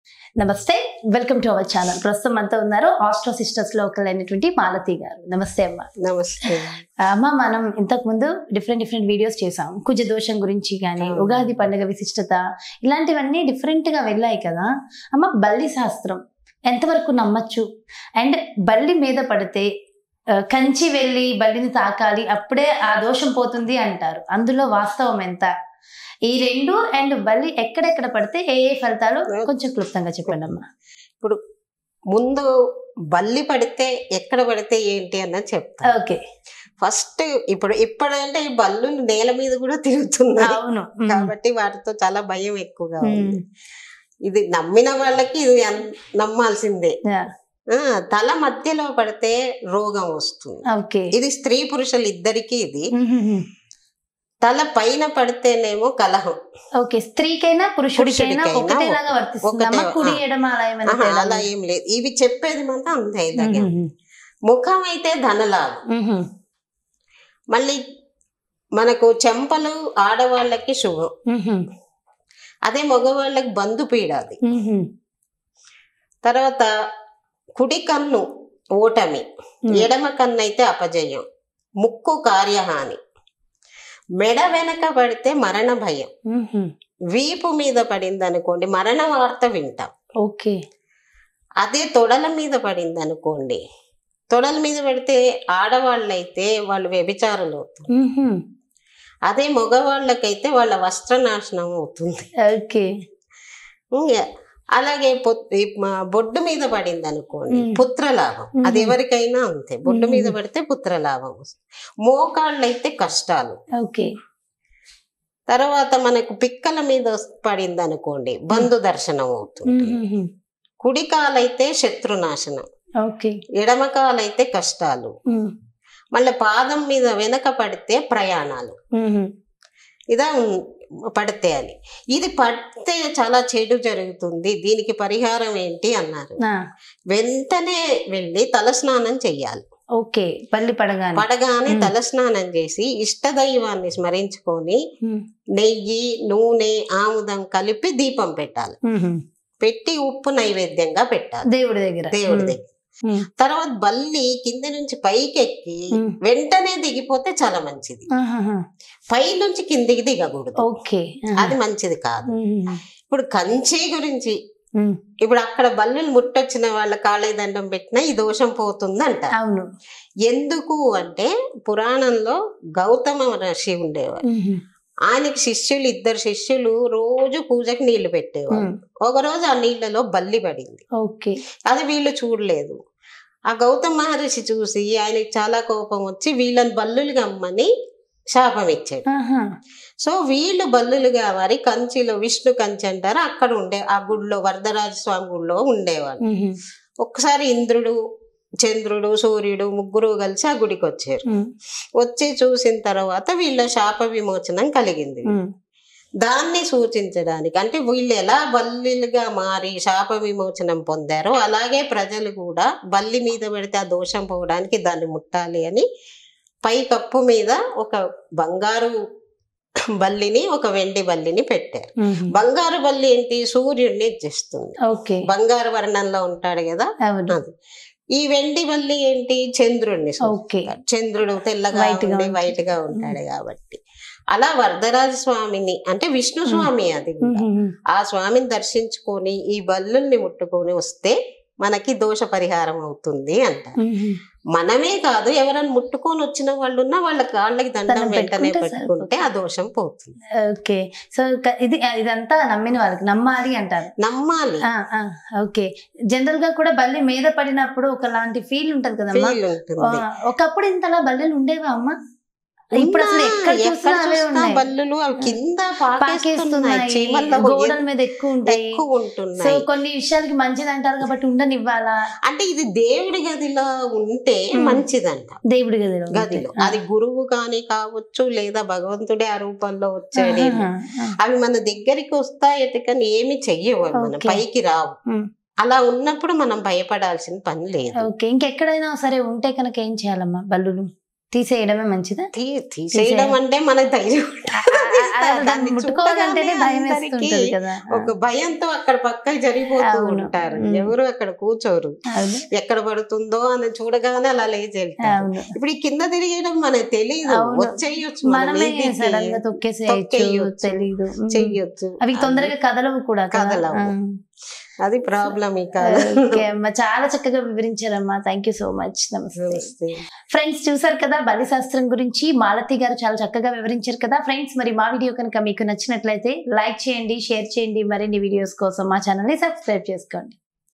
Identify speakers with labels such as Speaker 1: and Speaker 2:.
Speaker 1: నమస్తే welcome to our channel ప్రస్తుతం అంతా ఉన్నారు ఆస్ట్రో సిస్టర్స్ లో ఒకరైనటువంటి మాలతి గారు నమస్తే అమ్మ
Speaker 2: నమస్తే
Speaker 1: అమ్మ మనం ఇంతకు ముందు డిఫరెంట్ డిఫరెంట్ వీడియోస్ చేసాం కుజ దోషం గురించి కానీ
Speaker 2: అవును.
Speaker 1: ఉగాది పండుగ విశిష్టత ఇలాంటివన్నీ డిఫరెంట్ గా వెళ్ళాయి కదా అమ్మ బల్లి శాస్త్రం ఎంతవరకు నమ్మచ్చు అండ్ బల్లి మీద పడితే ఆ, కంచి వెళ్ళి బల్లిని తాకాలి అప్పుడే ఆ దోషం పోతుంది అంటారు అందులో వాస్తవం ఎంత ఈ రెండు అండ్ బల్లి ఎక్కడెక్కడ పడితే ఏ ఏ ఫలితాలు కొంచెం క్లుప్తంగా చెప్పండి అమ్మా
Speaker 2: ఇప్పుడు ముందు బల్లి పడితే ఎక్కడ పడితే ఏంటి అన్నది చెప్తా
Speaker 1: ఓకే
Speaker 2: ఫస్ట్ ఇప్పుడు ఇప్పుడంటే ఈ బల్లు నేల మీద కూడా తిరుగుతున్నాయి
Speaker 1: అవును ఉమ్.
Speaker 2: కాబట్టి వాటితో చాలా భయం ఎక్కువగా
Speaker 1: ఉమ్.
Speaker 2: ఉంది ఇది నమ్మిన వాళ్ళకి ఇది అన్- నమ్మాల్సిందే
Speaker 1: Yeah.
Speaker 2: ఆ, తల మధ్యలో పడితే రోగం వస్తుంది
Speaker 1: ఓకే
Speaker 2: ఇది స్త్రీ పురుషులు ఇద్దరికి ఇది
Speaker 1: ఉమ్.
Speaker 2: తల పైన పడితేనేమో కలహం
Speaker 1: ఓకే స్త్రీకైనా పురుషుడికైనా
Speaker 2: పురుషుడికైనా
Speaker 1: ఒకటేలాగా వర్తిస్తుంది అమ్మ
Speaker 2: ఒకటే,
Speaker 1: కుడి
Speaker 2: ఆ.
Speaker 1: ఎడమ అలా ఏమైనా
Speaker 2: ఆహా,
Speaker 1: తేడా
Speaker 2: అలా
Speaker 1: ఉందా?
Speaker 2: ఏం లేదు ఇవి చెప్పేది మాత్రం అంతే ఇలాగే
Speaker 1: ఉమ్.
Speaker 2: ముఖం అయితే ధనలాభం
Speaker 1: ఉమ్.
Speaker 2: మళ్ళీ మనకు చెంపలు ఆడవాళ్ళకి శుభం
Speaker 1: ఉమ్.
Speaker 2: అదే మగవాళ్ళకి బంధు పీడ అది
Speaker 1: ఉమ్.
Speaker 2: తర్వాత కుడి కన్ను ఓటమి
Speaker 1: ఉమ్.
Speaker 2: ఎడమ కన్ను అయితే అపజయం ముక్కు కార్యహాని మెడ వెనక పడితే మరణ భయం
Speaker 1: ఉమ్.
Speaker 2: వీపు మీద పడింది అనుకోండి మరణ వార్త వింటాం
Speaker 1: ఓకే
Speaker 2: అదే తొడల మీద పడింది అనుకోండి తొడల మీద పడితే ఆడవాళ్ళైతే వాళ్ళు వ్యభిచారులు అవుతారు
Speaker 1: ఉమ్.
Speaker 2: అదే మగవాళ్ళకైతే వాళ్ళ వస్త్రనాశనం అవుతుంది
Speaker 1: ఓకే
Speaker 2: ఇంకా అలాగే పొ- ఈ మ- బొడ్డు మీద పడింది అనుకోండి
Speaker 1: మ్మ్.
Speaker 2: పుత్రలాభం
Speaker 1: మ్మ్.
Speaker 2: అది ఎవరికైనా అంతే బొడ్డు మీద
Speaker 1: మ్మ్.
Speaker 2: పడితే పుత్రలాభం వస్తుంది మోకాళ్ళు అయితే కష్టాలు
Speaker 1: ఓకే
Speaker 2: తర్వాత మనకు పిక్కల మీద పడింది అనుకోండి బంధు దర్శనం అవుతుంది
Speaker 1: ఉమ్.
Speaker 2: కుడి కాలైతే శత్రునాశనం
Speaker 1: ఓకే
Speaker 2: ఎడమ కాలైతే కష్టాలు
Speaker 1: ఉమ్.
Speaker 2: మళ్ళీ పాదం మీద వెనక పడితే ప్రయాణాలు
Speaker 1: ఉమ్.
Speaker 2: ఇదా ఉం- పడితే అని ఇది పడితే చాలా చెడు జరుగుతుంది దీనికి పరిహారం ఏంటి అన్నారు
Speaker 1: ఆ,
Speaker 2: వెంటనే వెళ్ళి తలస్నానం చెయ్యాలి
Speaker 1: ఓకే పల్లి పడగానే
Speaker 2: పడగానే
Speaker 1: మ్మ్.
Speaker 2: తలస్నానం చేసి ఇష్టదైవాన్ని స్మరించుకొని
Speaker 1: ఉమ్.
Speaker 2: నెయ్యి నూనె ఆముదం కలిపి దీపం పెట్టాలి
Speaker 1: ఉమ్.
Speaker 2: పెట్టి ఉప్పు నైవేద్యంగా పెట్టాలి
Speaker 1: దేవుడి దగ్గర
Speaker 2: దేవుడి
Speaker 1: ఉమ్.
Speaker 2: దగ్గర
Speaker 1: ఉమ్.
Speaker 2: తర్వాత బల్లి కింద నుంచి పైకి ఎక్కి
Speaker 1: మ్మ్.
Speaker 2: వెంటనే దిగిపోతే చాలా మంచిది
Speaker 1: ఆహాహా.
Speaker 2: పై నుంచి కిందికి దిగకూడదు
Speaker 1: ఓకే
Speaker 2: అది మంచిది కాదు
Speaker 1: ఉమ్.
Speaker 2: ఇప్పుడు కంచి గురించి
Speaker 1: ఉమ్.
Speaker 2: ఇప్పుడు అక్కడ బల్లులు ముట్టొచ్చిన వాళ్ళ కాళీ దండం పెట్టినా ఈ దోషం పోతుంది అంట
Speaker 1: అవును
Speaker 2: ఎందుకు అంటే పురాణంలో గౌతమ ఋషి ఉండేవారు
Speaker 1: ఉమ్.
Speaker 2: ఆయనకి శిష్యులు ఇద్దరు శిష్యులు రోజు పూజకి నీళ్లు పెట్టేవారు
Speaker 1: ఉమ్.
Speaker 2: ఒక రోజు ఆ నీళ్లలో బల్లి పడింది
Speaker 1: ఓకే
Speaker 2: అది వీళ్ళు చూడలేదు ఆ గౌతమ మహర్షి చూసి ఆయనకి చాలా కోపం వచ్చి వీళ్ళని బల్లులు గమ్మని శాపం ఇచ్చాడు
Speaker 1: ఆహా.
Speaker 2: సో వీళ్ళు బల్లులుగా వారి కంచిలో విష్ణు కంచి అంటారు అక్కడ ఉండే ఆ గుడిలో వరదరాజ స్వామి గుడిలో ఉండేవాళ్ళు
Speaker 1: ఉమ్.
Speaker 2: ఒక్కసారి ఇంద్రుడు చంద్రుడు సూర్యుడు ముగ్గురు కలిసి ఆ గుడికి వచ్చారు
Speaker 1: ఉమ్.
Speaker 2: వచ్చి చూసిన తర్వాత వీళ్ళ శాప విమోచనం కలిగింది
Speaker 1: ఉమ్.
Speaker 2: దాన్ని సూచించడానికి అంటే వీళ్ళు ఎలా బల్లిలుగా మారి శాప విమోచనం పొందారో అలాగే ప్రజలు కూడా బల్లి మీద పెడితే ఆ దోషం పోవడానికి దాన్ని ముట్టాలి అని పై కప్పు మీద ఒక బంగారు బల్లిని ఒక వెండి బల్లిని పెట్టారు
Speaker 1: ఉమ్.
Speaker 2: బంగారు బల్లి ఏంటి సూర్యుడిని ఇచ్చేస్తుంది
Speaker 1: ఓకే
Speaker 2: బంగారు వర్ణంలో ఉంటాడు కదా
Speaker 1: అవును
Speaker 2: అది ఈ వెండి బల్లి ఏంటి చంద్రుడిని
Speaker 1: ఓకే
Speaker 2: సూచిస్తాడు. చంద్రుడు తెల్లగా
Speaker 1: White గా
Speaker 2: ఉండి
Speaker 1: ఉంటాడు.
Speaker 2: వైట్ గా ఉంటాడు కాబట్టి అలా వరదరాజ స్వామిని అంటే విష్ణు స్వామి అది కూడా.
Speaker 1: ఉమ్.
Speaker 2: ఆ స్వామిని దర్శించుకొని ఈ బల్లుల్ని ముట్టుకొని వస్తే మనకి దోష పరిహారం అవుతుంది అంట
Speaker 1: ఉమ్.
Speaker 2: మనమే కాదు ఎవరైనా ముట్టుకొని వచ్చిన వాళ్ళు ఉన్నా వాళ్ళ కాళ్ళకి దండం
Speaker 1: దండం
Speaker 2: వెంటనే
Speaker 1: పెట్టుకుంటే
Speaker 2: పెట్టుకుంటే ఆ దోషం పోతుంది
Speaker 1: ఓకే సో క- ఇది ఇదంతా నమ్మిన వాళ్ళకి నమ్మాలి అంటారు
Speaker 2: నమ్మాలి
Speaker 1: ఆ, ఆ, ఓకే జనరల్ గా కూడా బల్లి మీద పడినప్పుడు ఒకలాంటి ఫీల్ ఉంటది కదమ్మా
Speaker 2: ఫీల్ ఉంటుంది
Speaker 1: ఆ, ఒకప్పుడు ఇంతలా బల్లీలు ఉండేవా అమ్మా ఇప్పుడు అసలు
Speaker 2: ఉన్నా,
Speaker 1: ఎక్కడ చూసినా అవే
Speaker 2: చూసినా
Speaker 1: ఉన్నాయి
Speaker 2: బల్లులు అవి కింద పాకేస్తున్నాయి
Speaker 1: పాకేస్తున్నాయి
Speaker 2: చీమల్లో
Speaker 1: గోడల మీద ఎక్కువ ఉంటాయి
Speaker 2: ఎక్కువ
Speaker 1: సో
Speaker 2: ఉంటున్నాయి
Speaker 1: కొన్ని విషయాలకి మంచిది అంటారు కాబట్టి ఉండనివ్వాలా
Speaker 2: అంటే ఇది దేవుడి గదిలో ఉంటే
Speaker 1: మ్మ్.
Speaker 2: మంచిదంట
Speaker 1: దేవుడి గదిలో ఉంటే.
Speaker 2: గదిలో
Speaker 1: ఆ.
Speaker 2: అది గురువు కానీ కావచ్చు లేదా భగవంతుడే ఆ రూపంలో వచ్చాడే
Speaker 1: ఆహా, ఆ.
Speaker 2: అవి మన దగ్గరికి వస్తాయి కానీ ఏమి చెయ్యవు అవి మన
Speaker 1: Okay.
Speaker 2: పైకి రావు
Speaker 1: మ్మ్.
Speaker 2: అలా ఉన్నప్పుడు మనం భయపడాల్సిన పని లేదు
Speaker 1: ఓకే ఇంకెక్కడైనా సరే ఉంటే కనుక ఏం చేయాలమ్మా బల్లులు తీసేయడమే మంచిదా
Speaker 2: తీ తీసేయడం అంటే మన ధైర్యం
Speaker 1: అలా దాన్ని ముట్టుకోవాలంటేనే
Speaker 2: చూడగానే
Speaker 1: భయం
Speaker 2: అందరికీ
Speaker 1: వేస్తుంటది కదా
Speaker 2: ఒక భయంతో అక్కడ పక్క జరిగిపోతూ
Speaker 1: అవును.
Speaker 2: ఉంటారు
Speaker 1: ఉమ్.
Speaker 2: ఎవరు అక్కడ కూర్చోరు
Speaker 1: అవును
Speaker 2: ఎక్కడ పడుతుందో అని చూడగానే అలా లేచి వెళ్తారు
Speaker 1: అవును
Speaker 2: ఇప్పుడు ఈ కింద తిరిగేయడం మనకు తెలియదు
Speaker 1: అవును.
Speaker 2: వచ్చేయచ్చు మనం
Speaker 1: మనమే
Speaker 2: మీదికి.
Speaker 1: సడన్ గా తొక్కేసేయచ్చు
Speaker 2: తొక్కేయొచ్చు.
Speaker 1: తెలీదు ఉమ్.
Speaker 2: చెయ్యొచ్చు
Speaker 1: అవి తొందరగా కదలవు కూడా కదా.
Speaker 2: కదలవు.
Speaker 1: ఆ.
Speaker 2: అది ప్రాబ్లం ఈ కాలం
Speaker 1: ఓకే అమ్మా చాలా చక్కగా వివరించారమ్మా థ్యాంక్ యూ సో మచ్ నమస్తే
Speaker 2: నమస్తే
Speaker 1: ఫ్రెండ్స్ చూసారు కదా బలి శాస్త్రం గురించి మాలతి గారు చాలా చక్కగా వివరించారు కదా ఫ్రెండ్స్ మరి మా వీడియో కనుక మీకు నచ్చినట్లయితే లైక్ చేయండి షేర్ చేయండి మరిన్ని వీడియోస్ కోసం మా ఛానల్ ని సబ్స్క్రైబ్ చేసుకోండి